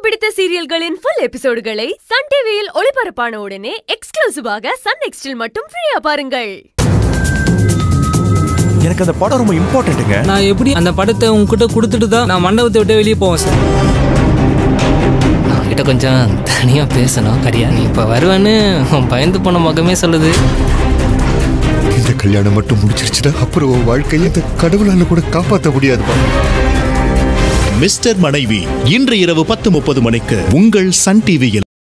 பிடித்த சீரியல்களின் full எபிசோடுகளை Sun டிவியில் ஒளிபரப்பான உடனே எக்ஸ்க்ளூசிவாக சன் நெக்ஸ்டில் மட்டும் ஃப்ரீயா பாருங்கள் எனக்கு அந்த படம் ரொம்ப இம்பார்ட்டன்ட்டுங்க நான் எப்படி அந்த படத்தை உங்ககிட்ட கொடுத்துட்டு தான் நான் மண்டபத்தை விட்டு வெளியே போவேன் சார் நான் கிட்ட கொஞ்சம் தனியாக பேசணும் கரியா நீ இப்போ வருவேன்னு உன் பயந்து போன முகமே சொல்லுது இந்த கல்யாணம் மட்டும் முடிச்சிருச்சுன்னா அப்புறம் உன் வாழ்க்கையை இந்த கடவுளால கூட காப்பாற்ற முடியாதுப்பா மிஸ்டர் மனைவி இன்று இரவு பத்து முப்பது மணிக்கு உங்கள் சன் டிவியில்